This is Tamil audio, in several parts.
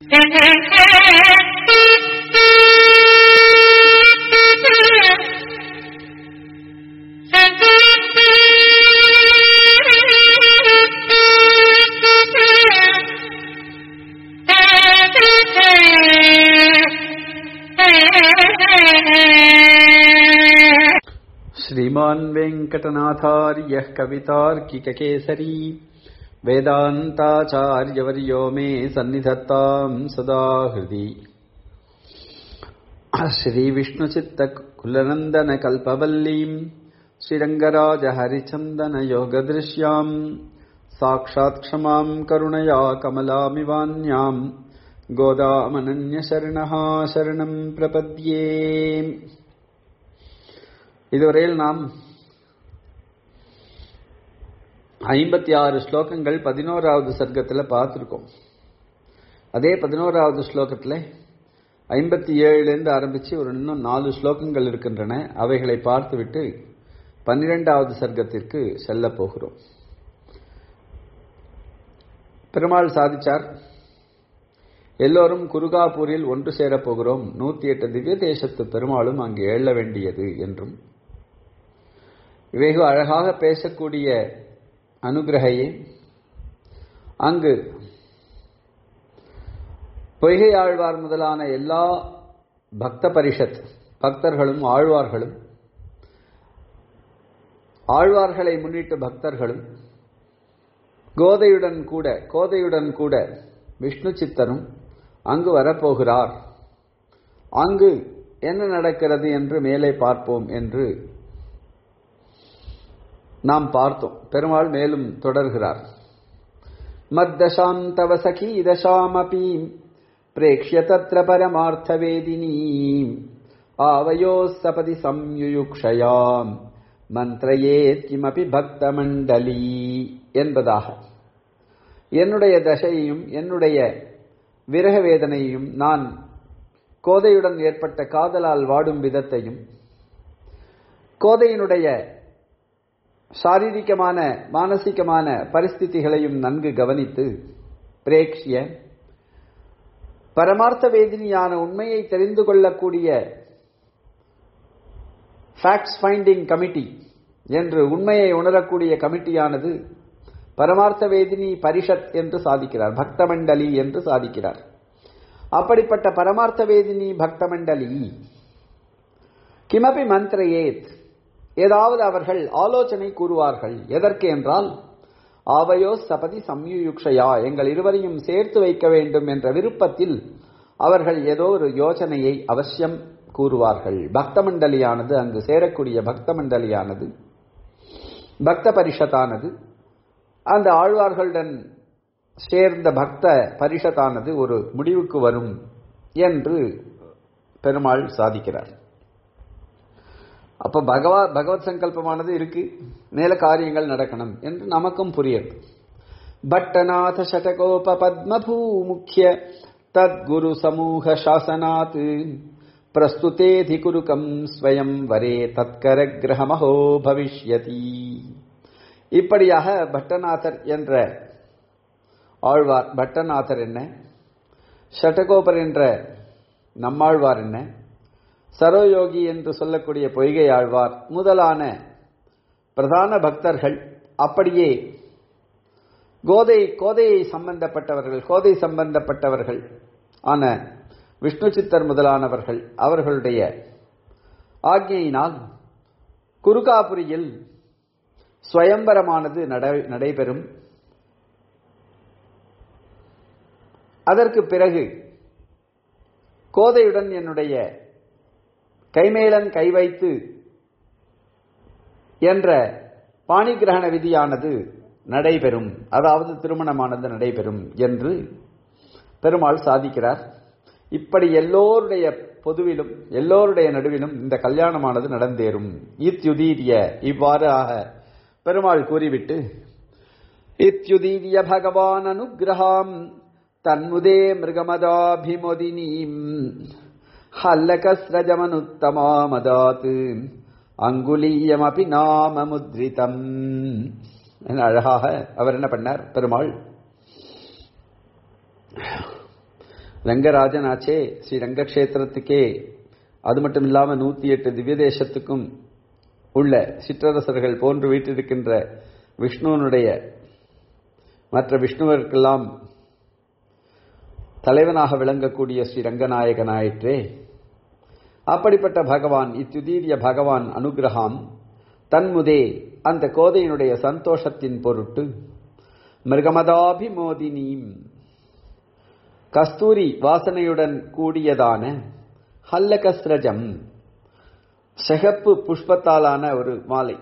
श्रीमान् वेङ्कटनाथार्यः कवितार्किककेसरी वेदान्ताचार्यवर्यो मे सन्निधत्ताम् सदा हृदि श्रीविष्णुचित्तकुलनन्दनकल्पवल्लीम् श्रीरङ्गराजहरिचन्दनयोगदृश्याम् साक्षात् क्षमाम् करुणया कमलामिवान्याम् गोदामनन्यशरणः शरणम् प्रपद्ये இதுவரையில் நாம் ஐம்பத்தி ஆறு ஸ்லோகங்கள் பதினோராவது சர்க்கத்தில் பார்த்துருக்கோம் அதே பதினோராவது ஸ்லோகத்தில் ஐம்பத்தி ஏழுலேருந்து ஆரம்பித்து ஒரு இன்னும் நாலு ஸ்லோகங்கள் இருக்கின்றன அவைகளை பார்த்துவிட்டு பன்னிரெண்டாவது சர்க்கத்திற்கு செல்ல போகிறோம் பெருமாள் சாதிச்சார் எல்லோரும் குருகாபூரில் ஒன்று சேரப் போகிறோம் நூத்தி எட்டு திவ்ய தேசத்து பெருமாளும் அங்கு எழ வேண்டியது என்றும் வெகு அழகாக பேசக்கூடிய அனுகிரகையே அங்கு பொய்கை ஆழ்வார் முதலான எல்லா பக்த பரிஷத் பக்தர்களும் ஆழ்வார்களும் ஆழ்வார்களை முன்னிட்டு பக்தர்களும் கோதையுடன் கூட கோதையுடன் கூட விஷ்ணு சித்தரும் அங்கு வரப்போகிறார் அங்கு என்ன நடக்கிறது என்று மேலே பார்ப்போம் என்று நாம் பார்த்தோம் பெருமாள் மேலும் தொடர்கிறார் மத்தசாம் தவ சகி தசாமபி பிரேக்ஷிய தத்ர பரமார்த்த வேதினி ஆவயோ சபதி சம்யுயுக்ஷயாம் மந்திரயேத் கிமபி பக்த மண்டலி என்பதாக என்னுடைய தசையையும் என்னுடைய விரக வேதனையையும் நான் கோதையுடன் ஏற்பட்ட காதலால் வாடும் விதத்தையும் கோதையினுடைய சாரீரிகமான மானசிகமான பரிஸ்திதிகளையும் நன்கு கவனித்து பிரேக்ஷிய பரமார்த்த வேதினியான உண்மையை தெரிந்து கொள்ளக்கூடிய ஃபேக்ட்ஸ் ஃபைண்டிங் கமிட்டி என்று உண்மையை உணரக்கூடிய கமிட்டியானது பரமார்த்த வேதினி பரிஷத் என்று சாதிக்கிறார் பக்தமண்டலி என்று சாதிக்கிறார் அப்படிப்பட்ட பரமார்த்த வேதினி பக்தமண்டலி கிமபி மந்திரையேத் ஏதாவது அவர்கள் ஆலோசனை கூறுவார்கள் எதற்கு என்றால் ஆவையோ சபதி சம்யுயுக்ஷயா எங்கள் இருவரையும் சேர்த்து வைக்க வேண்டும் என்ற விருப்பத்தில் அவர்கள் ஏதோ ஒரு யோசனையை அவசியம் கூறுவார்கள் பக்தமண்டலியானது அங்கு சேரக்கூடிய பக்தமண்டலியானது பக்த பரிஷத்தானது அந்த ஆழ்வார்களுடன் சேர்ந்த பக்த பரிஷத்தானது ஒரு முடிவுக்கு வரும் என்று பெருமாள் சாதிக்கிறார் அப்ப பகவா பகவத் சங்கல்பமானது இருக்கு மேல காரியங்கள் நடக்கணும் என்று நமக்கும் புரியுது பட்டநாத சடகோப பத்மபூ முக்கிய தத்குரு சமூக சாசனாத் பிரஸ்துதேதி குருக்கம் ஸ்வயம் வரே தத்கர கிரகமஹோ பவிஷ்யதி இப்படியாக பட்டநாதர் என்ற ஆழ்வார் பட்டநாதர் என்ன ஷட்டகோபர் என்ற நம்மாழ்வார் என்ன சரோயோகி என்று சொல்லக்கூடிய பொய்கை ஆழ்வார் முதலான பிரதான பக்தர்கள் அப்படியே கோதை கோதையை சம்பந்தப்பட்டவர்கள் கோதை சம்பந்தப்பட்டவர்கள் ஆன விஷ்ணு சித்தர் முதலானவர்கள் அவர்களுடைய ஆக்ஞையினால் குருகாபுரியில் ஸ்வயம்பரமானது நடைபெறும் அதற்கு பிறகு கோதையுடன் என்னுடைய கைமேலன் கை வைத்து என்ற பாணிகிரகண விதியானது நடைபெறும் அதாவது திருமணமானது நடைபெறும் என்று பெருமாள் சாதிக்கிறார் இப்படி எல்லோருடைய பொதுவிலும் எல்லோருடைய நடுவிலும் இந்த கல்யாணமானது நடந்தேறும் இத்யுதீரிய இவ்வாறு ஆக பெருமாள் கூறிவிட்டு இத்யுதீரிய பகவான் அனுகிரகாம் தன்முதே மிருகமதாபிமொதினீம் ஹல்லகஸ்ரஜமனுத்தமாமதாத் அங்குலீயமபி நாம முத்ரிதம் என அழகாக அவர் என்ன பண்ணார் பெருமாள் ரங்கராஜனாச்சே ஸ்ரீ ரங்கக்ஷேத்திரத்துக்கே அது மட்டும் இல்லாம நூத்தி எட்டு திவ்ய தேசத்துக்கும் உள்ள சிற்றரசர்கள் போன்று வீட்டிருக்கின்ற விஷ்ணுவனுடைய மற்ற விஷ்ணுவருக்கெல்லாம் தலைவனாக விளங்கக்கூடிய ஸ்ரீ ரங்கநாயகனாயிற்றே அப்படிப்பட்ட பகவான் இத்துதீரிய பகவான் அனுகிரகாம் தன்முதே அந்த கோதையினுடைய சந்தோஷத்தின் பொருட்டு மிருகமதாபிமோதினீம் கஸ்தூரி வாசனையுடன் கூடியதான ஹல்லகஸ்ரஜம் சிகப்பு புஷ்பத்தாலான ஒரு மாலை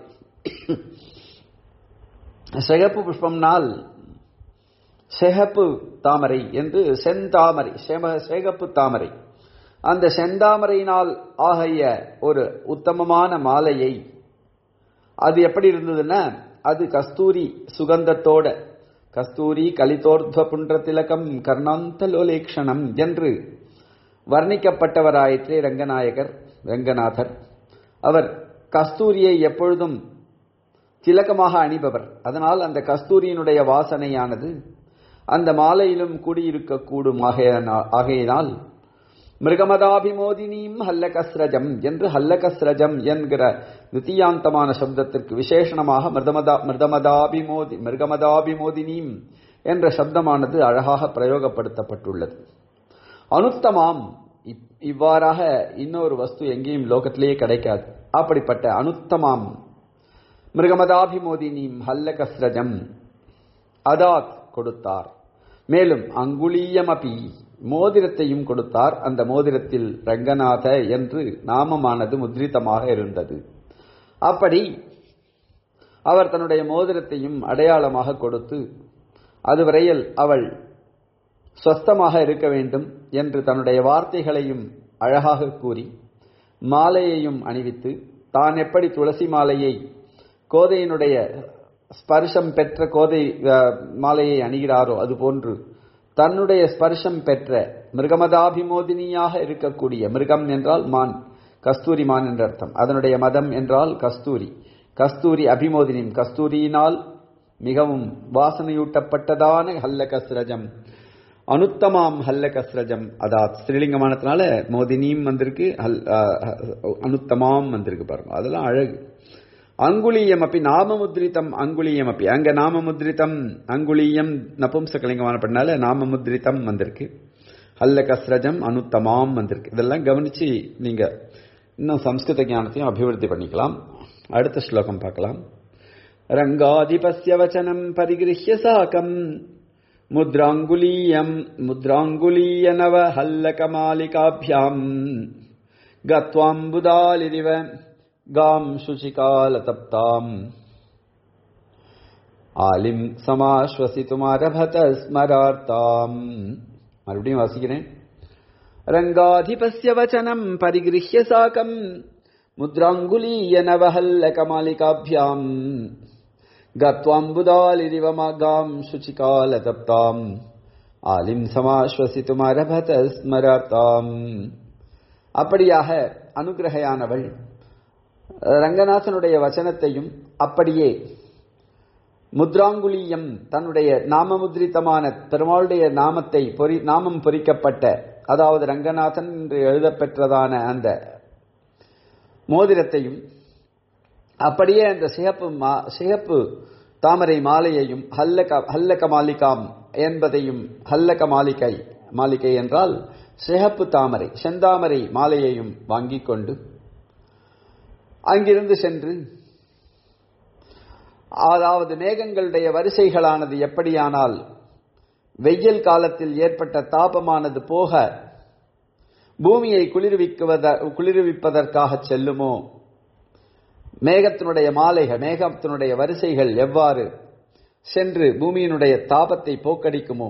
சிகப்பு புஷ்பம்னால் சிகப்பு தாமரை என்று செந்தாமரை சிகப்பு தாமரை அந்த செந்தாமரையினால் ஆகிய ஒரு உத்தமமான மாலையை அது எப்படி இருந்ததுன்னா அது கஸ்தூரி சுகந்தத்தோட கஸ்தூரி கலிதோர்த்வ புன்ற திலகம் கர்ணாந்தலோலேக்ஷணம் என்று வர்ணிக்கப்பட்டவராயிற்றே ரங்கநாயகர் ரங்கநாதர் அவர் கஸ்தூரியை எப்பொழுதும் திலகமாக அணிபவர் அதனால் அந்த கஸ்தூரியினுடைய வாசனையானது அந்த மாலையிலும் கூடியிருக்கக்கூடும் ஆகையினால் மிருகமதாபிமோதினியும் ஹல்லகஸ்ரஜம் என்று ஹல்லகஸ்ரஜம் என்கிற நித்தியாந்தமான சப்தத்திற்கு விசேஷணமாக மிருதமதா மிருதமதாபிமோதி மிருகமதாபிமோதினியும் என்ற சப்தமானது அழகாக பிரயோகப்படுத்தப்பட்டுள்ளது அனுத்தமாம் இவ்வாறாக இன்னொரு வஸ்து எங்கேயும் லோகத்திலேயே கிடைக்காது அப்படிப்பட்ட அனுத்தமாம் மிருகமதாபிமோதினியும் ஹல்லகஸ்ரஜம் அதாத் கொடுத்தார் மேலும் அங்குலீயமபி மோதிரத்தையும் கொடுத்தார் அந்த மோதிரத்தில் ரங்கநாத என்று நாமமானது முத்ரிதமாக இருந்தது அப்படி அவர் தன்னுடைய மோதிரத்தையும் அடையாளமாக கொடுத்து அதுவரையில் அவள் சொஸ்தமாக இருக்க வேண்டும் என்று தன்னுடைய வார்த்தைகளையும் அழகாக கூறி மாலையையும் அணிவித்து தான் எப்படி துளசி மாலையை கோதையினுடைய ஸ்பர்ஷம் பெற்ற கோதை மாலையை அணிகிறாரோ அதுபோன்று தன்னுடைய ஸ்பர்ஷம் பெற்ற மிருகமதாபிமோதினியாக இருக்கக்கூடிய மிருகம் என்றால் மான் கஸ்தூரி மான் என்ற அர்த்தம் அதனுடைய மதம் என்றால் கஸ்தூரி கஸ்தூரி அபிமோதினியும் கஸ்தூரியினால் மிகவும் வாசனையூட்டப்பட்டதான ஹல்லகஸ்ரஜம் அனுத்தமாம் ஹல்லகஸ்ரஜம் அதாவது ஸ்ரீலிங்கமானத்தினால மோதினியும் வந்திருக்கு அனுத்தமாம் வந்திருக்கு பாருங்க அதெல்லாம் அழகு அங்குலீயம் அப்படி நாமமுத்ரிதம் அங்குலீயம் அப்படி அங்க நாமமுத்ரிதம் அங்குலீயம் நபும்சகலிங்கமான பண்ணால நாமமுத்ரிதம் வந்திருக்கு ஹல்லகஸ்ரஜம் அனுத்தமாம் வந்திருக்கு இதெல்லாம் கவனிச்சு நீங்க இன்னும் சம்ஸ்கிருத ஞானத்தையும் அபிவிருத்தி பண்ணிக்கலாம் அடுத்த ஸ்லோகம் பார்க்கலாம் ரங்காதிபஸ்ய வச்சனம் பரிகிருஹ்ய சாக்கம் முத்ராங்குலீயம் முத்ராங்குலீய நவ ஹல்லகமாலிகாபியாம் கத்வாம்புதாலிரிவ गाम् शुचिकालतप्ताम् ஆலிம் சமாஸ்வசித்துமாரபத ஸ்மரார்த்தாம் மறுபடியும் வாசிக்கிறேன் ரங்காதிபஸ்ய வச்சனம் பரிகிருஹ்ய சாக்கம் முத்ராங்குலீய நவஹல்ல கமாலிகாபியாம் கத்வாம்புதாலிரிவமாகாம் சுச்சிகாலதப்தாம் ஆலிம் சமாஸ்வசித்துமாரபத ஸ்மரார்த்தாம் அப்படியாக அனுகிரகையானவள் ரங்கநாதனுடைய வச்சனத்தையும் அப்படியே முத்ராங்குலியம் தன்னுடைய நாமமுத்ரிதமான பெருமாளுடைய நாமத்தை பொறி நாமம் பொறிக்கப்பட்ட அதாவது ரங்கநாதன் என்று எழுதப்பெற்றதான அந்த மோதிரத்தையும் அப்படியே அந்த சிகப்பு மா சிகப்பு தாமரை மாலையையும் ஹல்லக ஹல்லக மாலிகாம் என்பதையும் ஹல்லக மாளிகை மாளிகை என்றால் சிகப்பு தாமரை செந்தாமரை மாலையையும் வாங்கிக் கொண்டு அங்கிருந்து சென்று அதாவது மேகங்களுடைய வரிசைகளானது எப்படியானால் வெயில் காலத்தில் ஏற்பட்ட தாபமானது போக பூமியை குளிர்விக்குவத குளிர்விப்பதற்காக செல்லுமோ மேகத்தினுடைய மாலைகள் மேகத்தினுடைய வரிசைகள் எவ்வாறு சென்று பூமியினுடைய தாபத்தை போக்கடிக்குமோ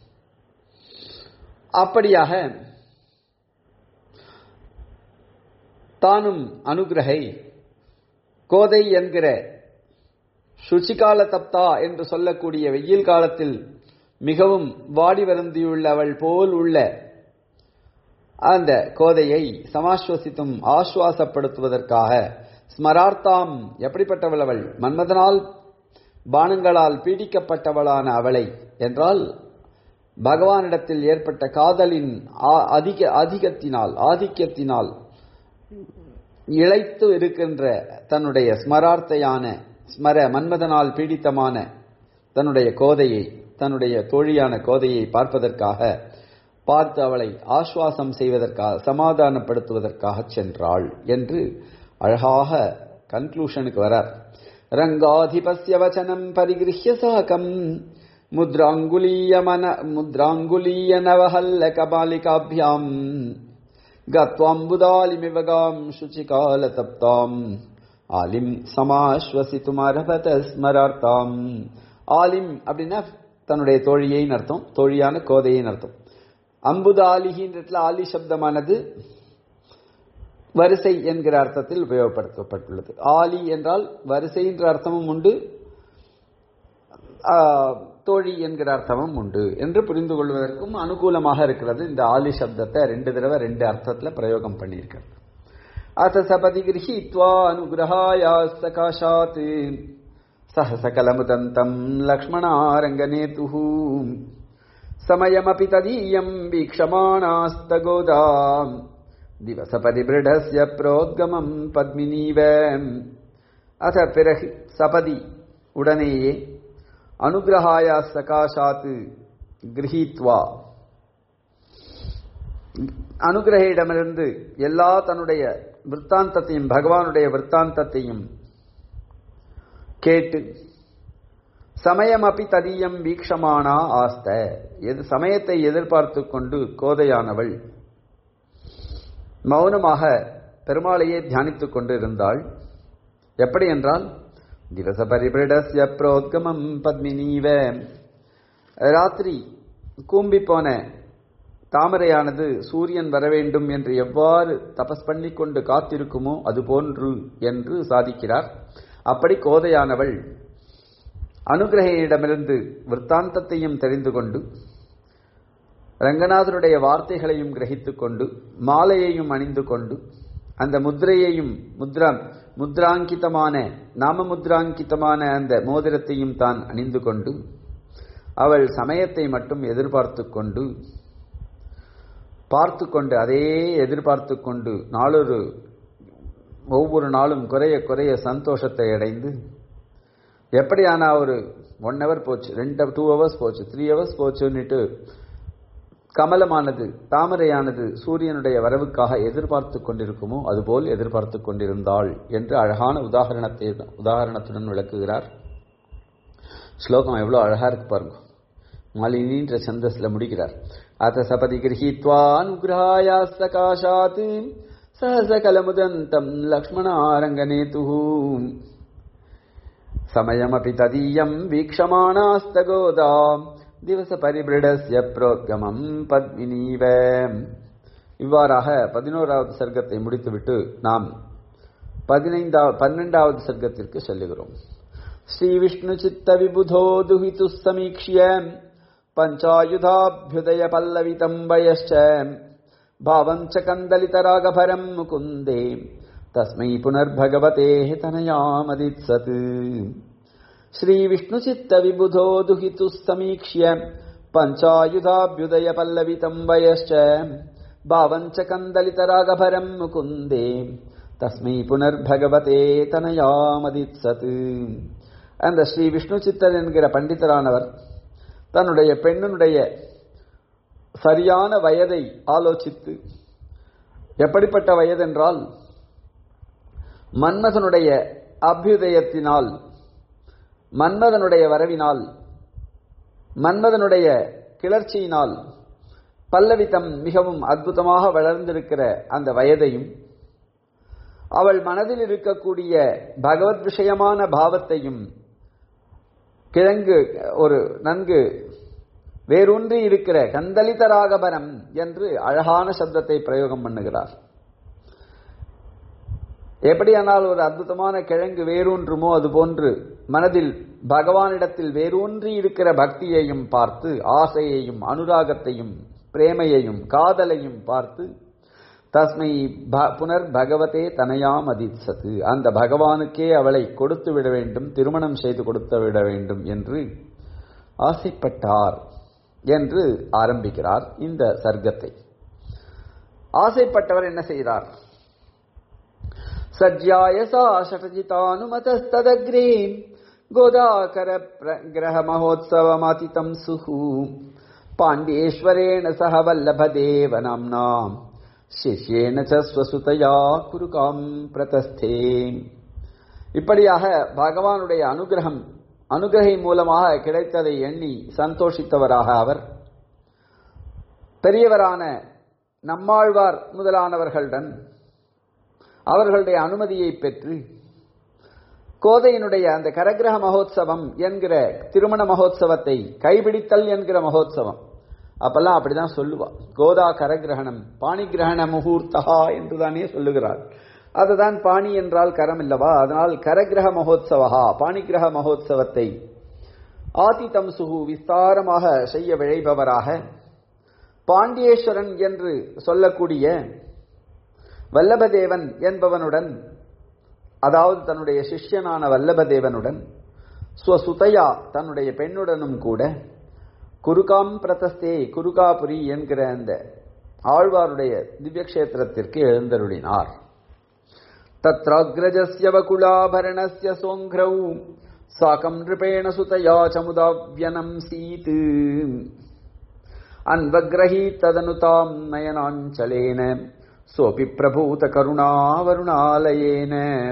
அப்படியாக தானும் அனுகிரகை கோதை என்கிற சுச்சிகால தப்தா என்று சொல்லக்கூடிய வெயில் காலத்தில் மிகவும் வாடி வருந்தியுள்ளவள் போல் உள்ள அந்த கோதையை சமாஸ்வசித்தும் ஆசுவாசப்படுத்துவதற்காக ஸ்மரார்த்தாம் எப்படிப்பட்டவள் அவள் மன்மதனால் பானங்களால் பீடிக்கப்பட்டவளான அவளை என்றால் பகவானிடத்தில் ஏற்பட்ட காதலின் ஆ- அதிக அதிகத்தினால் ஆதிக்கத்தினால் இழைத்து இருக்கின்ற தன்னுடைய ஸ்மரார்த்தையான ஸ்மர மன்மதனால் பீடித்தமான தன்னுடைய கோதையை தன்னுடைய தோழியான கோதையை பார்ப்பதற்காக பார்த்து அவளை ஆஸ்வாசம் செய்வதற்காக சமாதானப்படுத்துவதற்காக சென்றாள் என்று அழகாக கன்க்ளூஷனுக்கு வரார் ரங்காதிபஸ்ய வச்சனம் பரிகிருஹ்ய சாகம் முத்ராங்குலீயமன முத்ராங்குலீய நவஹல்ல கபாலிகாபியாம் गत्वाम्बुदालिमिव गाम् शुचिकालतप्ताम् ஆலிம் சமாஸ்வசித்துமரபத ஸ்மரார்த்தாம் ஆலிம் அப்படின்னா தன்னுடைய தோழியைன்னு அர்த்தம் தோழியான கோதையின் அர்த்தம் அம்புதாலிகின்ற ஆலி சப்தமானது வரிசை என்கிற அர்த்தத்தில் உபயோகப்படுத்தப்பட்டுள்ளது ஆலி என்றால் வரிசை என்ற அர்த்தமும் உண்டு ஆ, தோழி என்கிற அர்த்தமும் உண்டு என்று புரிந்து கொள்வதற்கும் அனுகூலமாக இருக்கிறது இந்த ஆலி சப்தத்தை ரெண்டு தடவை ரெண்டு அர்த்தத்துல பிரயோகம் பண்ணியிருக்கிறது அத சபதி கிரகீத்வா அனுகிரகாயா சகாஷாத் சஹ சகலமுதந்தம் லக்ஷ்மணாரங்கநேதுः समयमपि तदीयम् वीक्षमाणास्तगोदाम् दिवसपरिबृढस्य प्रोद्गमम् पद्मिनीव அத பிறகு சபதி உடனேயே அனுகிரகாய சகாஷாத்து கிரகீத்வா அனுகிரகிடமிருந்து எல்லா தன்னுடைய விற்த்தாந்தத்தையும் பகவானுடைய விற்த்தாந்தத்தையும் கேட்டு சமயமபி ததியம் வீக்ஷமானா ஆஸ்த எது சமயத்தை எதிர்பார்த்து கொண்டு கோதையானவள் மௌனமாக பெருமாளையே தியானித்துக் கொண்டு இருந்தாள் எப்படி என்றால் திவச பரிபிரடஸ்ய புரோத்கமம் பத்மினீவ ராத்திரி கூம்பி போன தாமரையானது சூரியன் வர வேண்டும் என்று எவ்வாறு தபஸ் பண்ணி கொண்டு காத்திருக்குமோ அதுபோன்று என்று சாதிக்கிறார் அப்படி கோதையானவள் அனுகிரகையிடமிருந்து விற்த்தாந்தத்தையும் தெரிந்து கொண்டு ரங்கநாதருடைய வார்த்தைகளையும் கிரகித்துக் கொண்டு மாலையையும் அணிந்து கொண்டு அந்த முத்திரையையும் முத்ரா முத்ராங்கிதமான நாம முத்ராங்கிதமான அந்த மோதிரத்தையும் தான் அணிந்து கொண்டு அவள் சமயத்தை மட்டும் எதிர்பார்த்து கொண்டு பார்த்து கொண்டு அதே எதிர்பார்த்து கொண்டு நாளொரு ஒவ்வொரு நாளும் குறைய குறைய சந்தோஷத்தை அடைந்து எப்படியானா ஒரு ஒன் ஹவர் போச்சு ரெண்டு டூ ஹவர்ஸ் போச்சு த்ரீ ஹவர்ஸ் போச்சுன்னுட்டு கமலமானது தாமரையானது சூரியனுடைய வரவுக்காக எதிர்பார்த்து கொண்டிருக்குமோ அதுபோல் எதிர்பார்த்து கொண்டிருந்தாள் என்று அழகான உதாரணத்தை உதாரணத்துடன் விளக்குகிறார் ஸ்லோகம் எவ்வளவு அழகா இருக்கு பாருங்க மாலினின்ற சந்தஸ்ல முடிக்கிறார் அத சபதி கிரகீத்வா அனுகிரகாயா சகாஷாத் சஹசகலமுதந்தம் லக்ஷ்மணாரங்கநேதுः समयमपि तदीयम् वीक्षमाणास्तगोदा दिवसपरिबृढस्य प्रोद्गमम् பத்மினீவ இவ்வாறாக பதினோராவது சர்க்கத்தை முடித்துவிட்டு நாம் பதினைந்தாவது பன்னெண்டாவது சர்க்கத்திற்கு செல்லுகிறோம் ஸ்ரீ விஷ்ணு சித்த விபுதோ துஹிது சமீக்ஷ்ய பஞ்சாயுதாபியுதய பல்லவிதம் வயश्च भावं च कन्दलितरागभरम् मुकुन्दे तस्मै पुनर्भगवते तनयामदित्सत् श्रीविष्णुचित्तविबुधो दुहितुः समीक्ष्य पञ्चायुधाभ्युदयपल्लवितम् वयश्च भावम् च कन्दलितरागभरम् मुकुन्दे தஸ்மை புனர்பகவதே தனயாமதித்சத் அந்த ஸ்ரீ விஷ்ணு சித்தர் என்கிற பண்டிதரானவர் தன்னுடைய பெண்ணினுடைய சரியான வயதை ஆலோசித்து எப்படிப்பட்ட வயதென்றால் மன்மதனுடைய அபியுதயத்தினால் மன்மதனுடைய வரவினால் மன்மதனுடைய கிளர்ச்சியினால் பல்லவித்தம் மிகவும் அற்புதமாக வளர்ந்திருக்கிற அந்த வயதையும் அவள் மனதில் இருக்கக்கூடிய பகவத் விஷயமான பாவத்தையும் கிழங்கு ஒரு நன்கு வேரூன்றி இருக்கிற கந்தலித ராகபரம் என்று அழகான சப்தத்தை பிரயோகம் பண்ணுகிறார் எப்படியானால் ஒரு அற்புதமான கிழங்கு வேரூன்றுமோ அதுபோன்று மனதில் பகவானிடத்தில் வேரூன்றி இருக்கிற பக்தியையும் பார்த்து ஆசையையும் அனுராகத்தையும் பிரேமையையும் காதலையும் பார்த்து தஸ்மை புனர் பகவதே தனயாம் அதிசத்து அந்த பகவானுக்கே அவளை கொடுத்து விட வேண்டும் திருமணம் செய்து கொடுத்து விட வேண்டும் என்று ஆசைப்பட்டார் என்று ஆரம்பிக்கிறார் இந்த சர்க்கத்தை ஆசைப்பட்டவர் என்ன செய்தார் சஜ்யாய சா ஷடஜிதானுமதஸ்ததக்ரே கோதாகர கிரக மகோத்சவமாதிதம் சுஹு பாண்டியேஸ்வரேண சக வல்லபதேவ நாம்னாம் சிஷ்யேன ச ஸ்வசுதயா குருகாம் பிரதஸ்தே இப்படியாக பகவானுடைய அனுகிரகம் அனுகிரகை மூலமாக கிடைத்ததை எண்ணி சந்தோஷித்தவராக அவர் பெரியவரான நம்மாழ்வார் முதலானவர்களுடன் அவர்களுடைய அனுமதியை பெற்று கோதையினுடைய அந்த கரகிரக மகோத்சவம் என்கிற திருமண மகோத்சவத்தை கைபிடித்தல் என்கிற மகோத்சவம் அப்பெல்லாம் அப்படிதான் சொல்லுவா கோதா கரகிரகணம் பாணி கிரகண முகூர்த்தகா என்றுதானே சொல்லுகிறார் அதுதான் பாணி என்றால் கரம் இல்லவா அதனால் கரகிரக மகோத்சவா பாணிகிரக மகோத்சவத்தை ஆதிதம் சுகு விஸ்தாரமாக செய்ய விழைபவராக பாண்டியேஸ்வரன் என்று சொல்லக்கூடிய வல்லபதேவன் என்பவனுடன் அதாவது தன்னுடைய சிஷ்யனான வல்லபதேவனுடன் ஸ்வசுதையா தன்னுடைய பெண்ணுடனும் கூட குருகாம் பிரதஸ்தே குருகாபுரி என்கிற அந்த ஆழ்வாருடைய திவ்யக்ஷேத்திரத்திற்கு எழுந்தருளினார் तत्राग्रजस्य वकुलाभरणस्य सोऽङ्घ्रौ साकम् नृपेण सुतया च मुदाव्यनम् सीत् अन्वग्रहीतदनुताम् नयनाञ्चलेन सोऽपि प्रभूतकरुणावरुणालयेन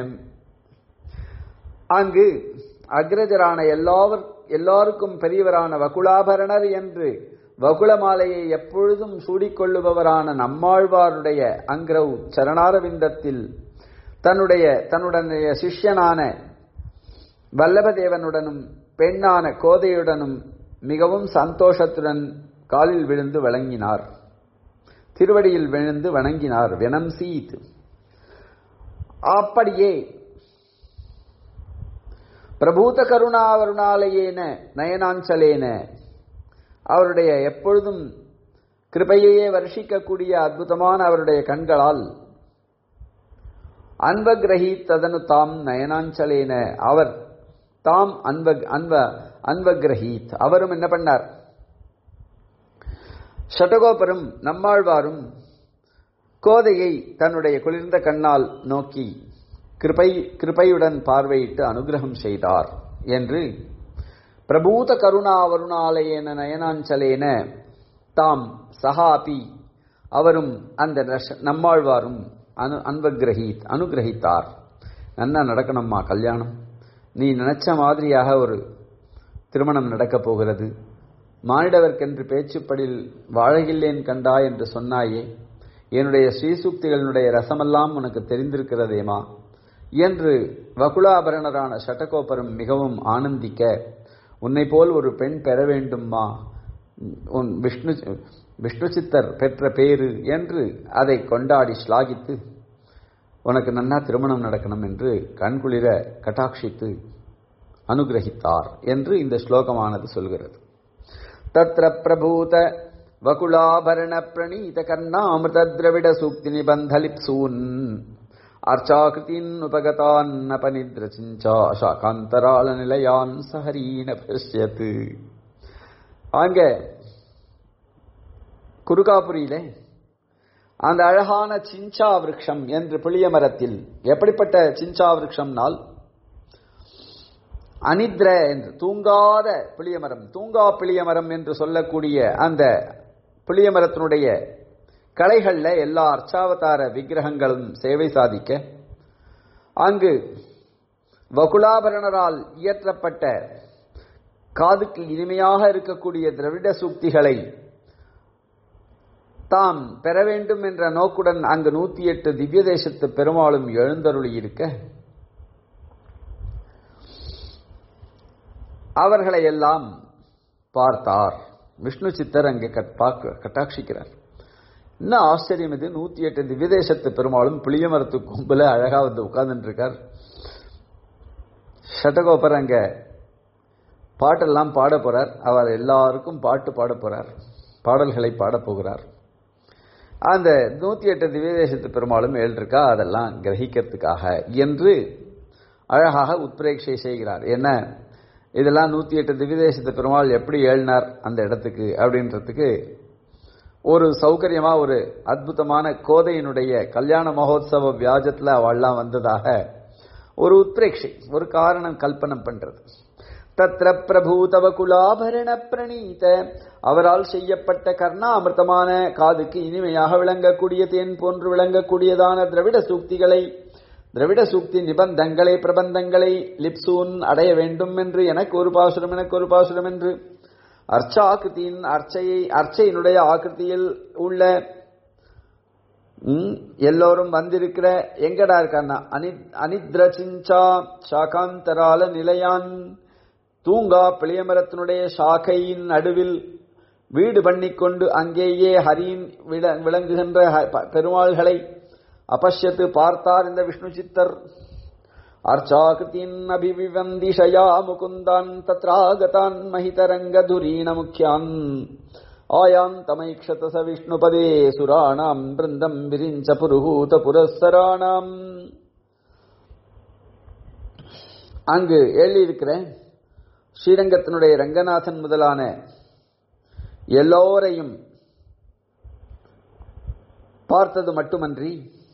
அங்கு அக்ரஜரான எல்லாவர் எல்லாருக்கும் பெரியவரான வகுலாபரணர் என்று வகுல மாலையை எப்பொழுதும் சூடிக்கொள்ளுபவரான நம்மாழ்வாருடைய அங்கிரவ் சரணாரவிந்தத்தில் தன்னுடைய தன்னுடைய சிஷ்யனான வல்லபதேவனுடனும் பெண்ணான கோதையுடனும் மிகவும் சந்தோஷத்துடன் காலில் விழுந்து வழங்கினார் திருவடியில் விழுந்து வணங்கினார் வெனம் சீத் அப்படியே பிரபூத கருணாவருணாலயேன நயனாஞ்சலேன அவருடைய எப்பொழுதும் கிருபையையே வருஷிக்கக்கூடிய அற்புதமான அவருடைய கண்களால் அன்பகிரஹீத் ததனு தாம் நயனாஞ்சலேன அவர் தாம் அன்ப அன்ப அன்பகிரஹீத் அவரும் என்ன பண்ணார் ஷட்டகோபரும் நம்மாழ்வாரும் கோதையை தன்னுடைய குளிர்ந்த கண்ணால் நோக்கி கிருபை கிருபையுடன் பார்வையிட்டு அனுகிரகம் செய்தார் என்று பிரபூத கருணா வருணாலயேன நயனாஞ்சலேன தாம் சஹாபி அவரும் அந்த நம்மாழ்வாரும் அனு அன்பகிரஹீத் அனுகிரகித்தார் நன்னா நடக்கணும்மா கல்யாணம் நீ நினைச்ச மாதிரியாக ஒரு திருமணம் நடக்கப் போகிறது மானிடவர்க்கென்று பேச்சுப்படில் வாழகில்லேன் கண்டா என்று சொன்னாயே என்னுடைய ஸ்ரீசூக்திகளினுடைய ரசமெல்லாம் உனக்கு தெரிந்திருக்கிறதேமா என்று வகுலாபரணரான சட்டகோபரம் மிகவும் ஆனந்திக்க உன்னை போல் ஒரு பெண் பெற வேண்டும்மா உன் விஷ்ணு விஷ்ணு சித்தர் பெற்ற பேரு என்று அதை கொண்டாடி ஸ்லாகித்து உனக்கு நன்னா திருமணம் நடக்கணும் என்று கண்குளிர கட்டாட்சித்து அனுகிரகித்தார் என்று இந்த ஸ்லோகமானது சொல்கிறது தத்ர பிரபூத வகுலாபரண பிரணீத கர்ணாமிருத திரவிட சூக்தி நிபந்த லிப்சூன் அர்ச்சாகிருத்தின் உபகதான் அபனித்ர சிஞ்சா சாகாந்தராள நிலையான் சஹரீன பஷ்யத்து அங்க குருகாபுரியிலே அந்த அழகான சிஞ்சா விரக்ஷம் என்று புளிய மரத்தில் எப்படிப்பட்ட சிஞ்சா விரக்ஷம்னால் அனித்ர என்று தூங்காத புளியமரம் தூங்கா புளியமரம் என்று சொல்லக்கூடிய அந்த புளியமரத்தினுடைய கலைகள்ல எல்லா அர்ச்சாவதார விக்கிரகங்களும் சேவை சாதிக்க அங்கு வகுலாபரணரால் இயற்றப்பட்ட காதுக்கு இனிமையாக இருக்கக்கூடிய திரவிட சூக்திகளை தாம் பெற வேண்டும் என்ற நோக்குடன் அங்கு நூத்தி எட்டு திவ்ய தேசத்து பெருமாளும் எழுந்தருளி இருக்க அவர்களை எல்லாம் பார்த்தார் விஷ்ணு சித்தர் அங்கே கட்டாட்சிக்கிறார் என்ன ஆச்சரியம் இது நூத்தி எட்டு திவ்யதேசத்து பெருமாளும் புளிய மரத்து கும்பல அழகா வந்து உட்கார்ந்துட்டு இருக்கார் ஷட்டகோபர் அங்க பாட்டெல்லாம் பாட போறார் அவர் எல்லாருக்கும் பாட்டு பாட போறார் பாடல்களை பாட போகிறார் அந்த நூத்தி எட்டு திவ்யதேசத்து பெருமாளும் எழுதிருக்கா அதெல்லாம் கிரகிக்கிறதுக்காக என்று அழகாக உத்பிரேட்சை செய்கிறார் என்ன இதெல்லாம் நூத்தி எட்டு திவ்யதேசத்து பெருமாள் எப்படி ஏழினார் அந்த இடத்துக்கு அப்படின்றதுக்கு ஒரு சௌகரியமா ஒரு அற்புதமான கோதையினுடைய கல்யாண மகோத்சவ வியாஜத்துல அவள்லாம் வந்ததாக ஒரு உத்ரேக்ஷை ஒரு காரணம் கல்பனம் பண்றது தத்ர பிரபூதவ குலாபரண பிரணீத அவரால் செய்யப்பட்ட கர்ணாமிர்தமான காதுக்கு இனிமையாக விளங்கக்கூடிய தேன் போன்று விளங்கக்கூடியதான திரவிட சூக்திகளை திரவிட சூக்தி நிபந்தங்களை பிரபந்தங்களை லிப்சூன் அடைய வேண்டும் என்று எனக்கு ஒரு பாசுரம் எனக்கு ஒரு பாசுரம் என்று அர்ச்சாக்கிருத்தியின் அர்ச்சையை அர்ச்சையினுடைய ஆக்கிருத்தியில் உள்ள ம், எல்லோரும் வந்திருக்கிற எங்கடா இருக்கான்னா அனி அனித்ரசிஞ்சா சாகாந்தரால நிலையான் தூங்கா பிளியமரத்தினுடைய சாக்கையின் நடுவில் வீடு பண்ணிக்கொண்டு அங்கேயே ஹரியின் விள- விளங்குகின்ற ஹ- ப- பெருமாள்களை அபஷ்யத்து பார்த்தார் இந்த விஷ்ணு சித்தர் அர்ச்சாகிருத்தின் அபிவிவந்திஷயா முகுந்தான் தத்ராகதான் மகிதரங்கதுரீண முக்கியான் ஆயாந்தமைக்ஷத ச விஷ்ணுபதே சுராணாம் பிருந்தம் விரிஞ்ச புருஹூத புரஸ்தராணாம் அங்கு எழுதியிருக்கிற ஸ்ரீரங்கத்தினுடைய ரங்கநாதன் முதலான எல்லோரையும் பார்த்தது மட்டுமன்றி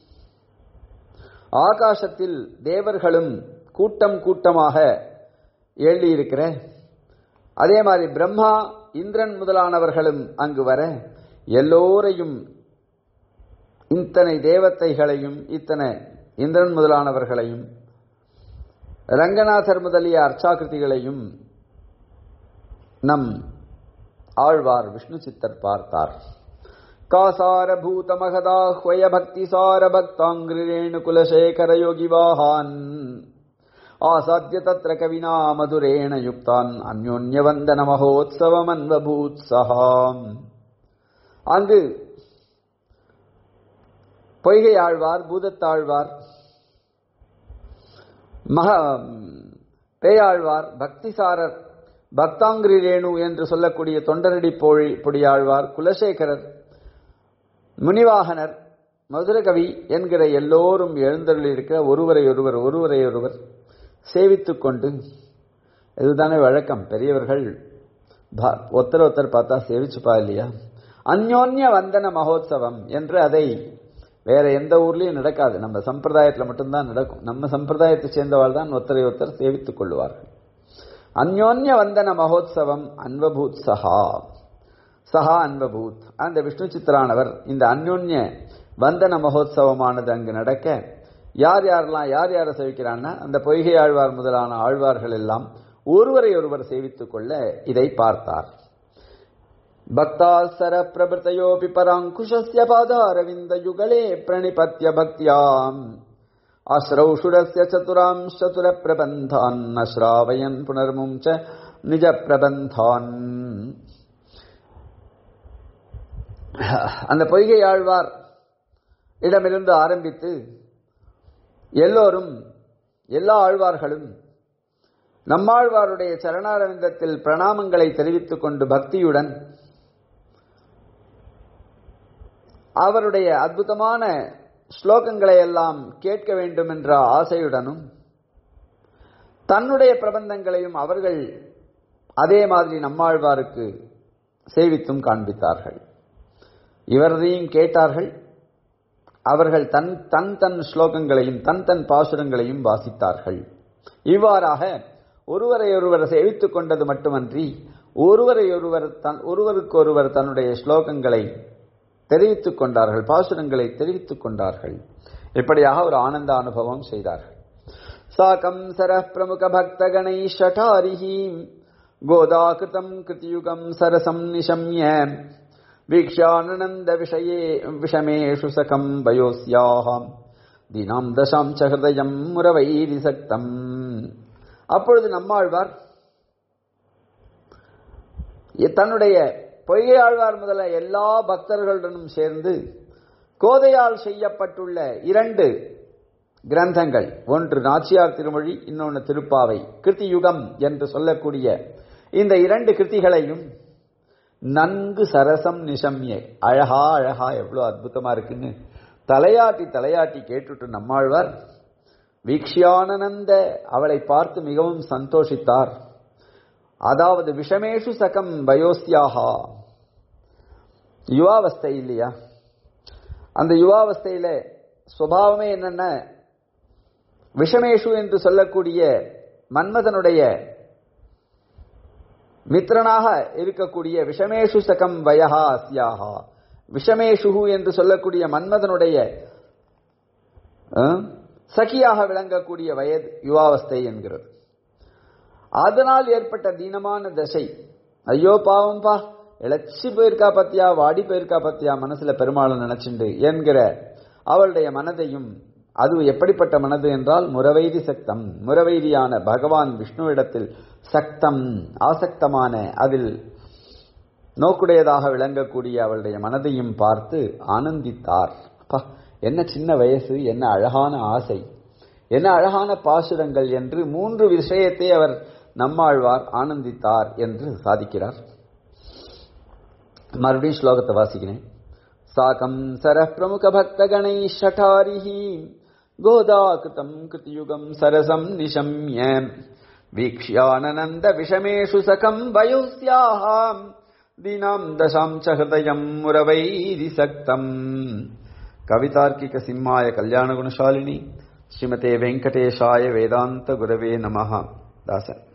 ஆகாசத்தில் தேவர்களும் கூட்டம் கூட்டமாக எழுதியிருக்கிற அதே மாதிரி பிரம்மா இந்திரன் முதலானவர்களும் அங்கு வர எல்லோரையும் இத்தனை தேவத்தைகளையும் இத்தனை இந்திரன் முதலானவர்களையும் ரங்கநாதர் முதலிய அர்ச்சாகிருதிகளையும் நம் ஆழ்வார் விஷ்ணு சித்தர் பார்த்தார் காசாரபூதமகதாஹ்வய பக்திசார பக்தாங்கிரேணு குலசேகர யோகிவாஹான் ஆசாத்திய தத்ர கவினா மதுரேண யுக்தான் அந்யோன்ய வந்தன மகோத்சவமன்வபூத் சகாம் அங்கு பொய்கை ஆழ்வார் பூதத்தாழ்வார் மக பேயாழ்வார் பக்திசாரர் பக்தாங்கிரி ரேணு என்று சொல்லக்கூடிய தொண்டரடி போழி பொடியாழ்வார் குலசேகரர் முனிவாகனர் மதுரகவி என்கிற எல்லோரும் எழுந்தருளிருக்கிற ஒருவரை ஒருவர் ஒருவரை ஒருவர் சேவித்துக் கொண்டு இதுதானே வழக்கம் பெரியவர்கள் பா- ஒருத்தர் ஒருத்தர் பார்த்தா சேவிச்சுப்பா இல்லையா அந்யோன்ய வந்தன மகோத்சவம் என்று அதை வேற எந்த ஊர்லயும் நடக்காது நம்ம சம்பிரதாயத்துல மட்டும்தான் நடக்கும் நம்ம சம்பிரதாயத்தை சேர்ந்தவாள் தான் ஒருத்தரை ஒருத்தர் சேவித்துக் கொள்வார்கள் அந்யோன்ய வந்தன மகோத்சவம் அன்வபூத் சஹா சஹா அன்பபூத் அந்த விஷ்ணு சித்திரானவர் இந்த அந்யோன்ய வந்தன மகோத்சவமானது அங்கு நடக்க யார் யாரெல்லாம் யார் யாரை சேவிக்கிறான்னா அந்த பொய்கை ஆழ்வார் முதலான ஆழ்வார்கள் எல்லாம் ஒருவரை ஒருவர் சேவித்துக் கொள்ள இதை பார்த்தார் பக்தாசர பிரபృతயோபி பராங்குஷஸ்ய பாதாரவிந்த யுகலே பிரணிபத்ய பக்தியாம் அஸ்ரௌஷுரஸ்ய சதுராம் சதுர பிரபந்தான் அஸ்ராவயன் புனர்மும் ச நிஜ பிரபந்தான் அந்த பொய்கை ஆழ்வார் இடமிருந்து ஆரம்பித்து எல்லோரும் எல்லா ஆழ்வார்களும் நம்மாழ்வாருடைய சரணாரவிந்தத்தில் பிரணாமங்களை தெரிவித்துக் கொண்டு பக்தியுடன் அவருடைய அற்புதமான ஸ்லோகங்களை எல்லாம் கேட்க வேண்டும் என்ற ஆசையுடனும் தன்னுடைய பிரபந்தங்களையும் அவர்கள் அதே மாதிரி நம்மாழ்வாருக்கு சேவித்தும் காண்பித்தார்கள் இவரதையும் கேட்டார்கள் அவர்கள் தன் தன் தன் ஸ்லோகங்களையும் தன் தன் பாசுரங்களையும் வாசித்தார்கள் இவ்வாறாக ஒருவரை ஒருவர் சேவித்துக் கொண்டது மட்டுமன்றி ஒருவரை ஒருவர் தன் ஒருவருக்கொருவர் தன்னுடைய ஸ்லோகங்களை தெரிவித்துக் கொண்டார்கள் பாசுரங்களை தெரிவித்துக் கொண்டார்கள் இப்படியாக ஒரு ஆனந்த அனுபவம் செய்தார்கள் சாக்கம் சர பிரமுக பக்தகணை ஷட்டாரிஹி கோதாகிருதம் கிருத்தியுகம் சரசம் நிஷம்ய வீக்ஷானந்த விஷயே விஷமேஷு சகம் வயோஸ்யாம் தினாம் தசாம் ச ஹிருதயம் முரவை விசக்தம் அப்பொழுது நம்மாழ்வார் தன்னுடைய பொய்கை ஆழ்வார் முதல எல்லா பக்தர்களுடனும் சேர்ந்து கோதையால் செய்யப்பட்டுள்ள இரண்டு கிரந்தங்கள் ஒன்று நாச்சியார் திருமொழி இன்னொன்று திருப்பாவை கிருத்தி யுகம் என்று சொல்லக்கூடிய இந்த இரண்டு கிருத்திகளையும் நன்கு சரசம் நிஷம்ய அழகா அழகா எவ்வளவு அற்புதமா இருக்குன்னு தலையாட்டி தலையாட்டி கேட்டுட்டு நம்மாழ்வார் வீக்ஷியானந்த அவளை பார்த்து மிகவும் சந்தோஷித்தார் அதாவது விஷமேஷு சகம் வயோஸ்யாகா யுவாவஸ்தை இல்லையா அந்த யுவாவஸ்தையில சுபாவமே என்னென்ன விஷமேஷு என்று சொல்லக்கூடிய மன்மதனுடைய மித்திரனாக இருக்கக்கூடிய விஷமேஷு சகம் வயஹா அஸ்யாஹா விஷமேஷு என்று சொல்லக்கூடிய மன்மதனுடைய அஹ், சகியாக விளங்கக்கூடிய வயது யுவாவஸ்தை என்கிறது அதனால் ஏற்பட்ட தீனமான தசை ஐயோ பாவம்பா இழைச்சி போயிருக்கா பத்தியா வாடி போயிருக்கா பத்தியா மனசுல பெருமாளை நினைச்சுண்டு என்கிற அவளுடைய மனதையும் அது எப்படிப்பட்ட மனது என்றால் முறவைதி சக்தம் முறவைதியான பகவான் விஷ்ணுவிடத்தில் சக்தம் ஆசக்தமான அதில் நோக்குடையதாக விளங்கக்கூடிய அவளுடைய மனதையும் பார்த்து ஆனந்தித்தார் அப்பா என்ன சின்ன வயசு என்ன அழகான ஆசை என்ன அழகான பாசுரங்கள் என்று மூன்று விஷயத்தை அவர் நம்மாழ்வார் ஆனந்தித்தார் என்று சாதிக்கிறார் மறுபடியும் ஸ்லோகத்தை வாசிக்கிறேன் சாகம் சர பிரமுக பக்த கணை ஷட்டாரிஹி கோதாகிருதம் கிருத்தியுகம் சரசம் நிஷம்ய வீக்ஷ்யானந்த விஷமேஷு சகம் வயோஸ்யாஹாம் தீனாம் தசாம் ச ஹிருதயம் முரவைதி சக்தம் கவிதார்க்கிக சிம்மாய கல்யாண குணசாலினி ஸ்ரீமதே வெங்கடேஷாய வேதாந்த குரவே நமஹ தாசன்